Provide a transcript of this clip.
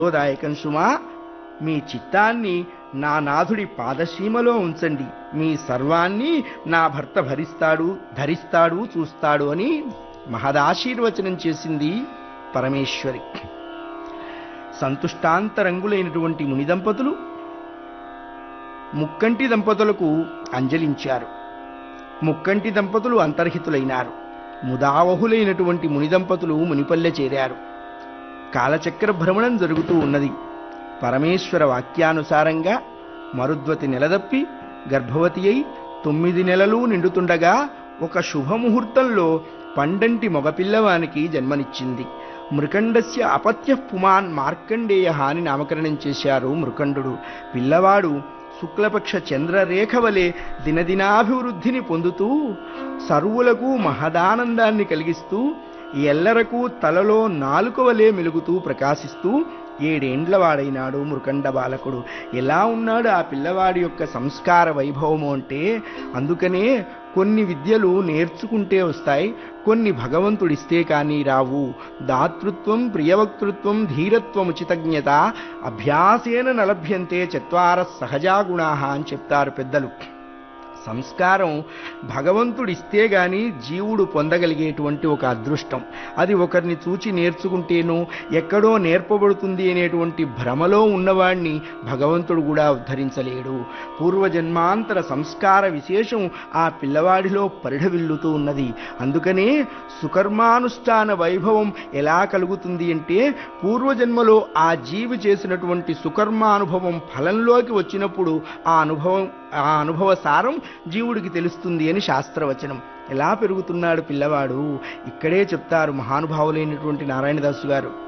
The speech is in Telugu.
దాయకం సుమా మీ చిత్తాన్ని నా నాథుడి పాదసీమలో ఉంచండి మీ సర్వాన్ని నా భర్త భరిస్తాడు ధరిస్తాడు చూస్తాడు అని మహదాశీర్వచనం చేసింది పరమేశ్వరి సంతుష్టాంతరంగులైనటువంటి ముని దంపతులు ముక్కంటి దంపతులకు అంజలించారు ముక్కంటి దంపతులు అంతర్హితులైనారు ముదావహులైనటువంటి ముని దంపతులు మునిపల్లె చేరారు కాలచక్ర భ్రమణం జరుగుతూ ఉన్నది పరమేశ్వర వాక్యానుసారంగా మరుద్వతి నెలదప్పి గర్భవతి అయి తొమ్మిది నెలలు నిండుతుండగా ఒక శుభముహూర్తంలో పండంటి మగపిల్లవానికి జన్మనిచ్చింది మృకండస్య అపత్య పుమాన్ మార్కండేయ అని నామకరణం చేశారు మృకండు పిల్లవాడు శుక్లపక్ష చంద్రరేఖ వలె దినదినాభివృద్ధిని పొందుతూ సర్వులకు మహదానందాన్ని కలిగిస్తూ ఎల్లరకు తలలో నాలుక వలె మెలుగుతూ ప్రకాశిస్తూ ఏడేండ్ల వాడైనాడు మృకండ బాలకుడు ఎలా ఉన్నాడు ఆ పిల్లవాడి యొక్క సంస్కార వైభవము అంటే అందుకనే కొన్ని విద్యలు నేర్చుకుంటే వస్తాయి కొన్ని భగవంతుడిస్తే కానీ రావు దాతృత్వం ప్రియవక్తృత్వం ధీరత్వం ఉచితజ్ఞత అభ్యాసేన నలభ్యంతే చత్వార సహజాగుణా అని చెప్తారు పెద్దలు సంస్కారం భగవంతుడిస్తే గాని జీవుడు పొందగలిగేటువంటి ఒక అదృష్టం అది ఒకరిని చూచి నేర్చుకుంటేనో ఎక్కడో నేర్పబడుతుంది అనేటువంటి భ్రమలో ఉన్నవాణ్ణి భగవంతుడు కూడా ఉద్ధరించలేడు పూర్వజన్మాంతర సంస్కార విశేషం ఆ పిల్లవాడిలో పరిఢవిల్లుతూ ఉన్నది అందుకనే సుకర్మానుష్ఠాన వైభవం ఎలా కలుగుతుంది అంటే పూర్వజన్మలో ఆ జీవి చేసినటువంటి సుకర్మానుభవం ఫలంలోకి వచ్చినప్పుడు ఆ అనుభవం ఆ అనుభవ సారం జీవుడికి తెలుస్తుంది అని శాస్త్రవచనం ఎలా పెరుగుతున్నాడు పిల్లవాడు ఇక్కడే చెప్తారు మహానుభావులైనటువంటి నారాయణదాసు గారు